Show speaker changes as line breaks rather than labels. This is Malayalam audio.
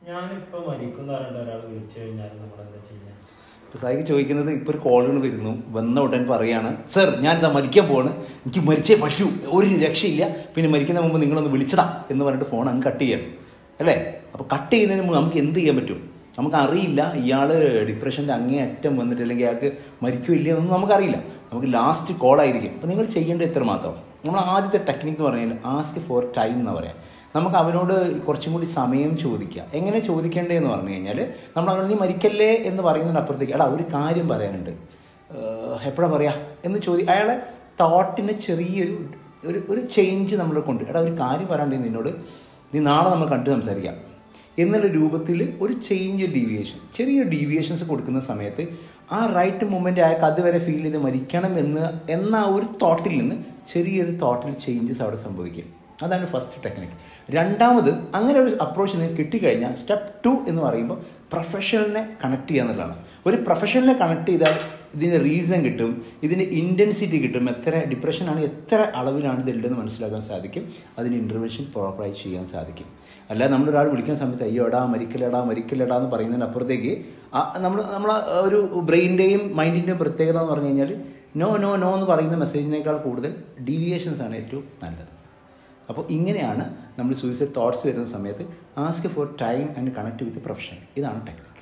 ഞാനിപ്പോ മരിക്കുന്ന പറഞ്ഞിട്ട് ഒരാൾ വിളിച്ചു കഴിഞ്ഞാൽ നമ്മൾ എന്താ ചെയ്യാ
ഇപ്പോൾ സായിക്ക് ചോദിക്കുന്നത് ഇപ്പോൾ ഒരു കോളുകൾ വരുന്നു വന്ന ഉടൻ പറയാണ് സർ ഞാനിതാ മരിക്കാൻ പോവാണ് എനിക്ക് മരിച്ചേ പറ്റൂ ഒരു രക്ഷയില്ല പിന്നെ മരിക്കുന്ന മുമ്പ് നിങ്ങളൊന്ന് വിളിച്ചതാ എന്ന് പറഞ്ഞിട്ട് ഫോൺ അങ്ങ് കട്ട് ചെയ്യണം അല്ലേ അപ്പോൾ കട്ട് ചെയ്യുന്നതിന് മുമ്പ് നമുക്ക് എന്ത് ചെയ്യാൻ പറ്റും നമുക്ക് അറിയില്ല ഇയാൾ ഡിപ്രഷൻ്റെ അങ്ങേ അറ്റം വന്നിട്ട് അല്ലെങ്കിൽ അയാൾക്ക് മരിക്കോ ഇല്ലയോ എന്നൊന്നും നമുക്കറിയില്ല നമുക്ക് ലാസ്റ്റ് കോൾ ആയിരിക്കും അപ്പോൾ നിങ്ങൾ ചെയ്യേണ്ടത് എത്ര മാത്രം നമ്മൾ ആദ്യത്തെ ടെക്നിക്ക് എന്ന് പറഞ്ഞാൽ ആസ്ക് ഫോർ ടൈം എന്ന് പറയാം നമുക്ക് അവനോട് കുറച്ചും കൂടി സമയം ചോദിക്കുക എങ്ങനെ ചോദിക്കേണ്ടതെന്ന് പറഞ്ഞു കഴിഞ്ഞാൽ നമ്മൾ അവനോട് നീ മരിക്കല്ലേ എന്ന് പറയുന്നതിനപ്പുറത്തേക്ക് എടാ ഒരു കാര്യം പറയാനുണ്ട് എപ്പോഴാണ് പറയാ എന്ന് ചോദി അയാളെ തോട്ടിന് ചെറിയൊരു ഒരു ഒരു ചേഞ്ച് നമ്മൾ കൊണ്ട് എടാ ഒരു കാര്യം പറയാണ്ട് നിന്നോട് നീ നാളെ നമ്മൾ കണ്ടു സംസാരിക്കാം എന്നുള്ള രൂപത്തിൽ ഒരു ചേഞ്ച് ഡീവിയേഷൻ ചെറിയ ഡീവിയേഷൻസ് കൊടുക്കുന്ന സമയത്ത് ആ റൈറ്റ് മൂമെൻ്റ് അയാൾക്ക് അതുവരെ ഫീൽ ചെയ്ത് മരിക്കണം എന്ന് എന്ന ആ ഒരു തോട്ടിൽ നിന്ന് ചെറിയൊരു തോട്ടിൽ ചേഞ്ചസ് അവിടെ സംഭവിക്കും അതാണ് ഫസ്റ്റ് ടെക്നിക്ക് രണ്ടാമത് അങ്ങനെ ഒരു അപ്രോച്ച് നിങ്ങൾക്ക് കിട്ടിക്കഴിഞ്ഞാൽ സ്റ്റെപ്പ് ടു എന്ന് പറയുമ്പോൾ പ്രൊഫഷണലിനെ കണക്ട് ചെയ്യുക എന്നുള്ളതാണ് ഒരു പ്രൊഫഷണലിനെ കണക്ട് ചെയ്താൽ ഇതിൻ്റെ റീസൺ കിട്ടും ഇതിൻ്റെ ഇൻറ്റൻസിറ്റി കിട്ടും എത്ര ഡിപ്രഷനാണ് എത്ര അളവിലാണ് ഇതുള്ളതെന്ന് മനസ്സിലാക്കാൻ സാധിക്കും അതിന് ഇൻ്റർവെൻഷൻ പ്രോപ്പറായി ചെയ്യാൻ സാധിക്കും അല്ലാതെ നമ്മളൊരാൾ വിളിക്കുന്ന സമയത്ത് അയ്യോ എടാ മരിക്കലടാ മരിക്കലടാ എന്ന് പറയുന്നതിന് അപ്പുറത്തേക്ക് നമ്മൾ നമ്മൾ ഒരു ബ്രെയിൻ്റെയും മൈൻഡിൻ്റെയും പ്രത്യേകത എന്ന് പറഞ്ഞു കഴിഞ്ഞാൽ നോ നോ നോ എന്ന് പറയുന്ന മെസ്സേജിനേക്കാൾ കൂടുതൽ ഡീവിയേഷൻസ് ആണ് ഏറ്റവും നല്ലത് അപ്പോൾ ഇങ്ങനെയാണ് നമ്മൾ സൂയിസൈഡ് തോട്ട്സ് വരുന്ന സമയത്ത് ask for time and connect with profession ഇതാണ് ടെക്നിക്